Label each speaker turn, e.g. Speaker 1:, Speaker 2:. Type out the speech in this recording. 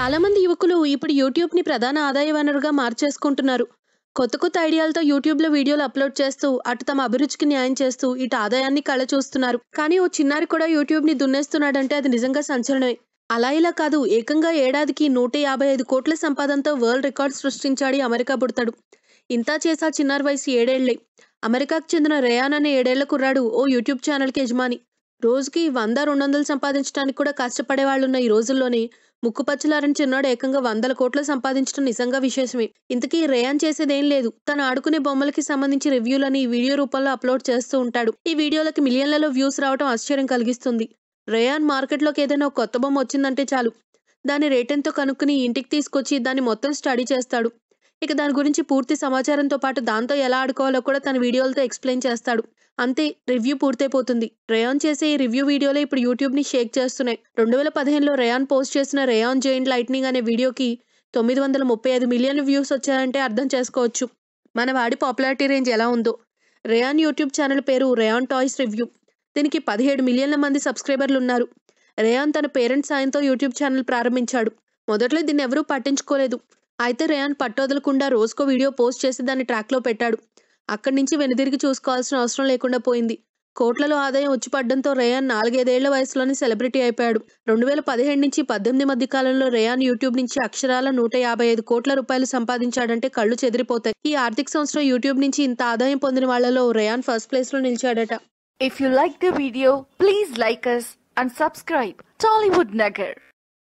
Speaker 1: చాలా మంది యువకులు ఇప్పుడు యూట్యూబ్ ని ప్రధాన ఆదాయ వనరుగా మార్చేసుకుంటున్నారు కొత్త కొత్త ఐడియాలతో యూట్యూబ్ లో వీడియోలు అప్లోడ్ చేస్తూ అటు తమ అభిరుచికి న్యాయం చేస్తూ ఇటు ఆదాయాన్ని కళ చూస్తున్నారు కానీ ఓ చిన్నారి కూడా యూట్యూబ్ ని దున్నేస్తున్నాడంటే అది నిజంగా సంచలనమే అలా ఇలా కాదు ఏకంగా ఏడాదికి నూట యాభై ఐదు కోట్ల సంపాదనతో వరల్డ్ రికార్డ్ సృష్టించాడు ఈ అమెరికా పుడతాడు ఇంతా చేసా చిన్నారి వయసు ఏడేళ్లే అమెరికాకు చెందిన రేయాన్ అనే ఏడేళ్ల కుర్రాడు ఓ యూట్యూబ్ ఛానల్కి యజమాని రోజుకి వంద రెండు వందలు సంపాదించడానికి కూడా కష్టపడే వాళ్ళున్న ఈ రోజుల్లోనే ముక్కుపచ్చలారని చిన్నాడు ఏకంగా వందల కోట్లు సంపాదించడం నిజంగా విశేషమే ఇంతకీ రేయాన్ చేసేదేం లేదు తను ఆడుకునే బొమ్మలకి సంబంధించి రివ్యూలని ఈ వీడియో రూపంలో అప్లోడ్ చేస్తూ ఉంటాడు ఈ వీడియోలకి మిలియన్లలో వ్యూస్ రావడం ఆశ్చర్యం కలిగిస్తుంది రేయాన్ మార్కెట్లోకి ఏదైనా ఒక కొత్త బొమ్మ వచ్చిందంటే చాలు దాని రేటెంతో కనుక్కుని ఇంటికి తీసుకొచ్చి దాన్ని మొత్తం స్టడీ చేస్తాడు ఇక దాని గురించి పూర్తి సమాచారంతో పాటు దాంతో ఎలా ఆడుకోవాలో కూడా తన వీడియోలతో ఎక్స్ప్లెయిన్ చేస్తాడు అంతే రివ్యూ పూర్తయిపోతుంది రేయాన్ చేసే ఈ రివ్యూ వీడియోలు ఇప్పుడు యూట్యూబ్ ని షేక్ చేస్తున్నాయి రెండు వేల పదిహేనులో రేయాన్ పోస్ట్ చేసిన రేయాన్ జైంట్ లైట్నింగ్ అనే వీడియోకి తొమ్మిది వందల ముప్పై ఐదు మిలియన్ల వ్యూస్ వచ్చాయంటే అర్థం చేసుకోవచ్చు మన వాడి పాపులారిటీ రేంజ్ ఎలా ఉందో రేయాన్ యూట్యూబ్ ఛానల్ పేరు రేయాన్ టాయ్స్ రివ్యూ దీనికి పదిహేడు మిలియన్ల మంది సబ్స్క్రైబర్లు ఉన్నారు రేయాన్ తన పేరెంట్స్ సాయంతో యూట్యూబ్ ఛానల్ ప్రారంభించాడు మొదట్లో దీన్ని ఎవరూ పట్టించుకోలేదు అయితే రేయాన్ పట్టొదలకుండా రోజుకో వీడియో పోస్ట్ చేసి దాన్ని ట్రాక్లో పెట్టాడు అక్కడి నుంచి వెనుదిరిగి చూసుకోవాల్సిన అవసరం లేకుండా పోయింది కోట్లలో ఆదాయం వచ్చి పడ్డంతో రేయాన్ నాలుగైదేళ్ల వయసులోనే సెలబ్రిటీ అయిపోయాడు రెండు వేల పదిహేడు నుంచి పద్దెనిమిది మధ్య కాలంలో రేయాన్ యూట్యూబ్ నుంచి అక్షరాల నూట యాభై ఐదు కోట్ల రూపాయలు సంపాదించాడంటే కళ్ళు చెదిరిపోతాయి ఈ ఆర్థిక సంవత్సరం యూట్యూబ్ నుంచి ఇంత ఆదాయం పొందిన వాళ్లలో రేయాన్ ఫస్ట్ ప్లేస్ లో నిలిచాడట
Speaker 2: If you like the video, please like us and subscribe. Tollywood Nagar.